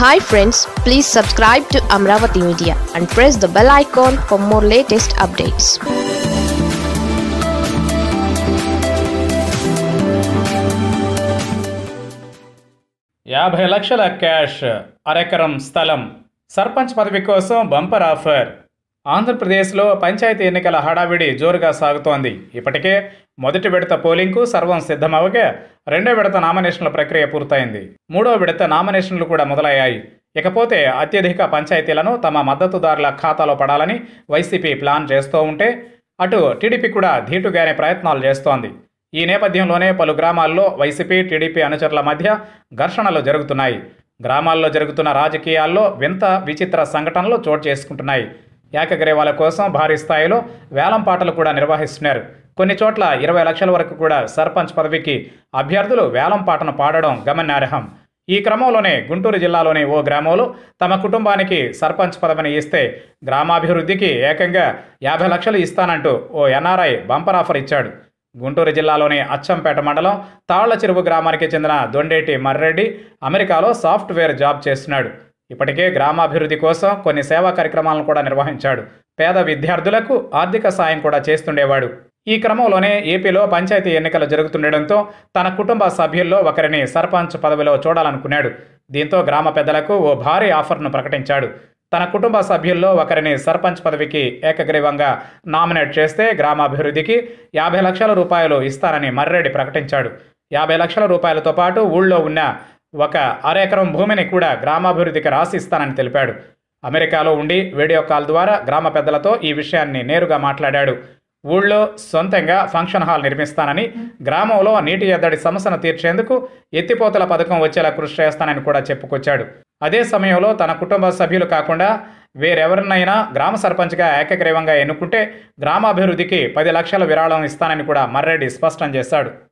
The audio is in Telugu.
hi friends please subscribe to Amaravati media and press the bell icon for more latest updates యాభై లక్షల క్యాష్ అరెకరం స్థలం సర్పంచ్ పదవి కోసం బంపర్ ఆఫర్ ఆంధ్రప్రదేశ్లో పంచాయతీ ఎన్నికల హడావిడి జోరుగా సాగుతోంది ఇప్పటికే మొదటి విడత పోలింగ్కు సర్వం సిద్ధమవగా రెండో విడత నామినేషన్ల ప్రక్రియ పూర్తయింది మూడో విడత నామినేషన్లు కూడా మొదలయ్యాయి ఇకపోతే అత్యధిక పంచాయతీలను తమ మద్దతుదారుల ఖాతాలో పడాలని వైసీపీ ప్లాన్ చేస్తూ ఉంటే అటు టీడీపీ కూడా ధీటుగానే ప్రయత్నాలు చేస్తోంది ఈ నేపథ్యంలోనే పలు గ్రామాల్లో వైసీపీ టీడీపీ అనుచరుల మధ్య ఘర్షణలు జరుగుతున్నాయి గ్రామాల్లో జరుగుతున్న రాజకీయాల్లో వింత విచిత్ర సంఘటనలు చోటు చేసుకుంటున్నాయి ఏకగ్రీవాల కోసం భారీ స్థాయిలో వేలం పాటలు కూడా నిర్వహిస్తున్నారు కొన్ని చోట్ల ఇరవై లక్షల వరకు కూడా సర్పంచ్ పదవికి అభ్యర్థులు వేలం పాటను పాడడం గమనార్హం ఈ క్రమంలోనే గుంటూరు జిల్లాలోని ఓ గ్రామంలో తమ కుటుంబానికి సర్పంచ్ పదవిని ఇస్తే గ్రామాభివృద్ధికి ఏకంగా యాభై లక్షలు ఇస్తానంటూ ఓ ఎన్ఆర్ఐ బంపర్ ఆఫర్ ఇచ్చాడు గుంటూరు జిల్లాలోని అచ్చంపేట మండలం తాళ్ల చెరువు గ్రామానికి చెందిన దొండేటి మర్రెడ్డి అమెరికాలో సాఫ్ట్వేర్ జాబ్ చేస్తున్నాడు ఇప్పటికే గ్రామాభివృద్ధి కోసం కొన్ని సేవా కార్యక్రమాలను కూడా నిర్వహించాడు పేద విద్యార్థులకు ఆర్థిక సాయం కూడా చేస్తుండేవాడు ఈ క్రమంలోనే ఏపీలో పంచాయతీ ఎన్నికలు జరుగుతుండటంతో తన కుటుంబ సభ్యుల్లో ఒకరిని సర్పంచ్ పదవిలో చూడాలనుకున్నాడు దీంతో గ్రామ పెద్దలకు ఓ భారీ ఆఫర్ను ప్రకటించాడు తన కుటుంబ సభ్యుల్లో ఒకరిని సర్పంచ్ పదవికి ఏకగ్రీవంగా నామినేట్ చేస్తే గ్రామాభివృద్ధికి యాభై లక్షల రూపాయలు ఇస్తానని మర్రెడ్డి ప్రకటించాడు యాభై లక్షల రూపాయలతో పాటు ఊళ్ళో ఉన్న ఒక అరెకరం భూమిని కూడా గ్రామాభివృద్ధికి రాసిస్తానని తెలిపాడు అమెరికాలో ఉండి వీడియో కాల్ ద్వారా గ్రామ పెద్దలతో ఈ విషయాన్ని నేరుగా మాట్లాడాడు ఊళ్ళో సొంతంగా ఫంక్షన్ హాల్ నిర్మిస్తానని గ్రామంలో నీటి ఎద్దడి సమస్యను తీర్చేందుకు ఎత్తిపోతల పథకం వచ్చేలా కృషి చేస్తానని కూడా చెప్పుకొచ్చాడు అదే సమయంలో తన కుటుంబ సభ్యులు కాకుండా వేరెవరినైనా గ్రామ సర్పంచ్గా ఏకగ్రీవంగా ఎన్నుకుంటే గ్రామాభివృద్ధికి పది లక్షల విరాళం ఇస్తానని కూడా మర్రెడ్డి స్పష్టం చేశాడు